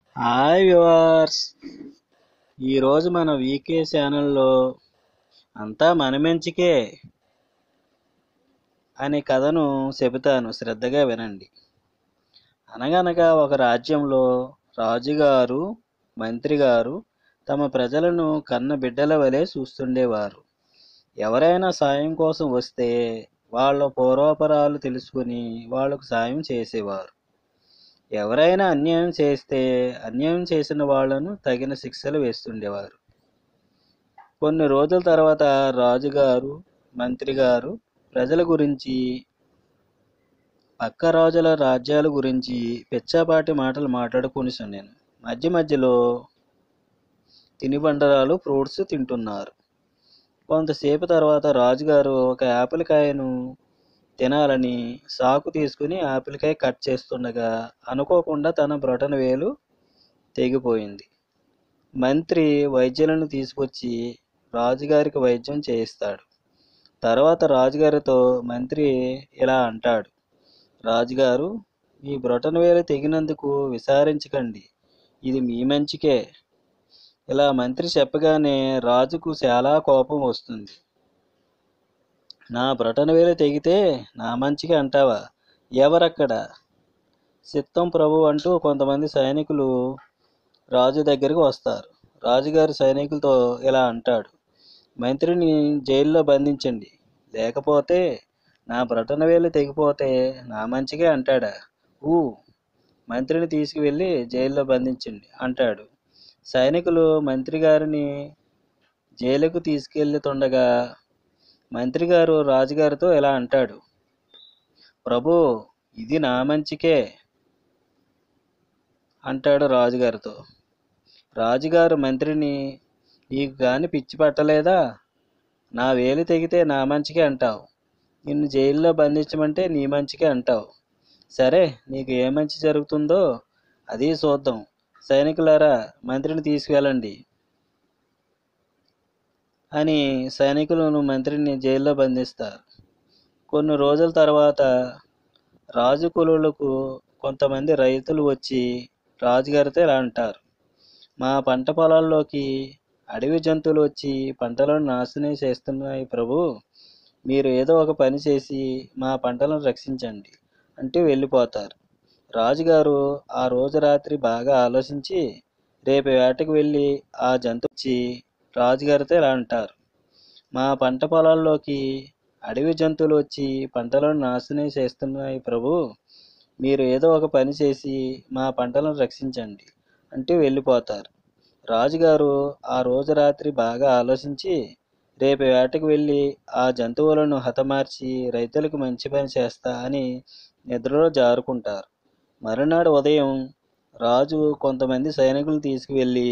hi viewers ఈరోజు మన వీకే ఛానల్లో అంతా మన మంచికే అనే కథను చెబుతాను శ్రద్ధగా వినండి అనగనగా ఒక రాజ్యంలో రాజుగారు మంత్రి గారు తమ ప్రజలను కన్న బిడ్డల వలె చూస్తుండేవారు ఎవరైనా సాయం కోసం వస్తే వాళ్ళ పూర్వాపరాలు తెలుసుకుని వాళ్ళకు సాయం చేసేవారు ఎవరైనా అన్యాయం చేస్తే అన్యాయం చేసిన వాళ్ళను తగిన శిక్షలు వేస్తుండేవారు కొన్ని రోజుల తర్వాత రాజుగారు మంత్రి గారు ప్రజల గురించి పక్క రాజుల రాజ్యాల గురించి పిచ్చాపాటి మాటలు మాట్లాడుకుని నేను మధ్య మధ్యలో తినుబండరాలు ఫ్రూట్స్ తింటున్నారు కొంతసేపు తర్వాత రాజుగారు ఒక యాపిల్ కాయను తినాలని సాకు తీసుకుని ఆపిల్కాయ కట్ చేస్తుండగా అనుకోకుండా తన బ్రొటన వేలు తెగిపోయింది మంత్రి వైద్యులను తీసుకొచ్చి రాజుగారికి వైద్యం చేయిస్తాడు తర్వాత రాజుగారితో మంత్రి ఇలా అంటాడు రాజుగారు మీ బ్రొటన వేలు తెగినందుకు విచారించకండి ఇది మీ మంచికే ఇలా మంత్రి చెప్పగానే రాజుకు చాలా కోపం వస్తుంది నా బ్రొటన వేలు తెగితే నా మంచిగా అంటావా ఎవరక్కడ చిత్తం ప్రభు అంటూ కొంతమంది సైనికులు రాజు దగ్గరికి వస్తారు రాజుగారి సైనికులతో ఇలా అంటాడు మంత్రిని జైల్లో బంధించండి లేకపోతే నా బ్రొటన వేలు తెగిపోతే నా మంచిగా అంటాడా ఊ మంత్రిని తీసుకువెళ్ళి జైల్లో బంధించండి అంటాడు సైనికులు మంత్రి గారిని జైలుకు తీసుకెళ్తుండగా మంత్రి గారు రాజుగారితో ఇలా అంటాడు ప్రభు ఇది నా మంచికే అంటాడు రాజుగారితో రాజుగారు మంత్రిని నీకు గాని పిచ్చి పట్టలేదా నా వేలు తెగితే నా మంచికే అంటావు నిన్ను జైల్లో బంధించమంటే నీ మంచికే అంటావు సరే నీకు ఏ మంచి జరుగుతుందో అది చూద్దాం సైనికులారా మంత్రిని తీసుకువెళ్ళండి అని సైనికులను మంత్రిని జైల్లో బంధిస్తారు కొన్ని రోజుల తర్వాత రాజు కులులకు కొంతమంది రైతులు వచ్చి రాజుగారితో ఇలా అంటారు మా పంట పొలాల్లోకి అడవి జంతువులు వచ్చి పంటలను నాశనం చేస్తున్నాయి ప్రభు మీరు ఏదో ఒక పని చేసి మా పంటలను రక్షించండి అంటూ వెళ్ళిపోతారు రాజుగారు ఆ రోజు రాత్రి బాగా ఆలోచించి రేపు వేటకు వెళ్ళి ఆ జంతువు వచ్చి రాజుగారితో ఇలా అంటారు మా పంట పొలాల్లోకి అడవి జంతువులు వచ్చి పంటలను నాశనం చేస్తున్నాయి ప్రభు మీరు ఏదో ఒక పని చేసి మా పంటలను రక్షించండి అంటూ వెళ్ళిపోతారు రాజుగారు ఆ రోజు రాత్రి బాగా ఆలోచించి రేపు వేటకు వెళ్ళి ఆ జంతువులను హతమార్చి రైతులకు మంచి పని చేస్తా అని నిద్రలో జారుకుంటారు మరునాడు ఉదయం రాజు కొంతమంది సైనికులు తీసుకువెళ్ళి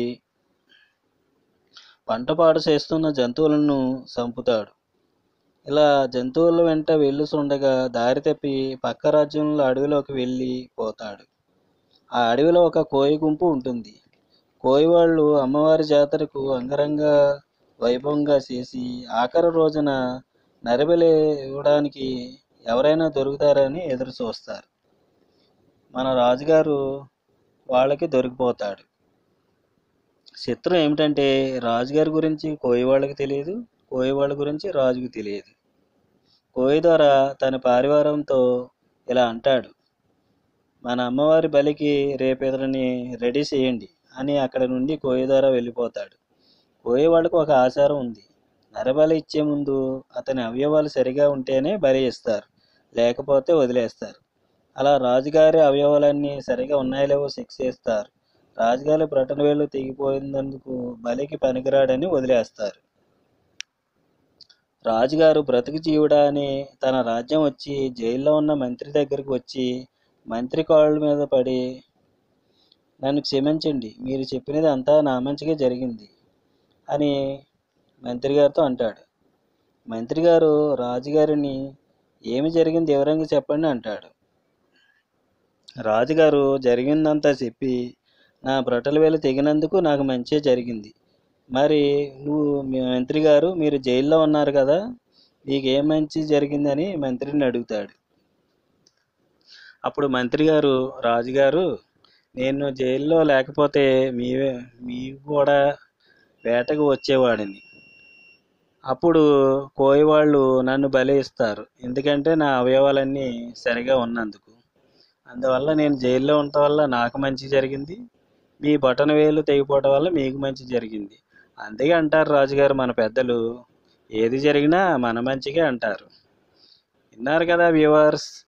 పంట పాడు చేస్తున్న జంతువులను చంపుతాడు ఇలా జంతువుల వెంట వెళ్ళుతుండగా దారి తప్పి పక్క రాజ్యంలో అడవిలోకి వెళ్ళి పోతాడు ఆ అడవిలో ఒక కోయి గుంపు ఉంటుంది కోయి వాళ్ళు అమ్మవారి జాతరకు అంగరంగ వైభవంగా చేసి ఆఖరి రోజున నరబలి ఇవ్వడానికి ఎవరైనా దొరుకుతారని ఎదురు చూస్తారు మన రాజుగారు వాళ్ళకి దొరికిపోతాడు చిత్రం ఏమిటంటే రాజుగారి గురించి కోయి వాళ్ళకి తెలియదు కోయి వాళ్ళ గురించి రాజుకు తెలియదు కోయి ద్వారా తన పారివారంతో ఇలా అంటాడు మన అమ్మవారి బలికి రేపు ఇతరుని రెడీ చేయండి అని అక్కడ నుండి కోయి ద్వారా వెళ్ళిపోతాడు కోయి వాళ్ళకు ఒక ఆచారం ఉంది నరబలి ఇచ్చే ముందు అతని అవయవాలు సరిగా ఉంటేనే బలి ఇస్తారు లేకపోతే వదిలేస్తారు అలా రాజుగారి అవయవాలన్నీ సరిగా ఉన్నాయో లేవో చెక్ చేస్తారు రాజుగారి బ్రటన వేలు తెగిపోయినందుకు బలికి పనికిరాడని వదిలేస్తారు రాజుగారు బ్రతుకు జీవుడా అని తన రాజ్యం వచ్చి జైల్లో ఉన్న మంత్రి దగ్గరికి వచ్చి మంత్రి కాళ్ళ మీద పడి నన్ను క్షమించండి మీరు చెప్పినది అంతా నా మంచిగా జరిగింది అని మంత్రి గారితో అంటాడు మంత్రి గారు రాజుగారిని ఏమి జరిగింది వివరంగా చెప్పండి అంటాడు రాజుగారు జరిగిందంతా చెప్పి నా బ్రొటల వేలు తెగినందుకు నాకు మంచి జరిగింది మరి నువ్వు మీ మంత్రి గారు మీరు జైల్లో ఉన్నారు కదా మీకు ఏం మంచి జరిగిందని మంత్రిని అడుగుతాడు అప్పుడు మంత్రి గారు రాజుగారు నేను జైల్లో లేకపోతే మీవే మీకు కూడా వేటకు వచ్చేవాడిని అప్పుడు కోయవాళ్ళు నన్ను బలి ఇస్తారు ఎందుకంటే నా అవయవాలన్నీ సరిగా ఉన్నందుకు అందువల్ల నేను జైల్లో ఉండటం వల్ల నాకు మంచి జరిగింది మీ బొటన వేలు తెగిపోవటం వల్ల మీకు మంచి జరిగింది అందుకే అంటారు రాజుగారు మన పెద్దలు ఏది జరిగినా మన మంచిగా అంటారు విన్నారు కదా వ్యూవర్స్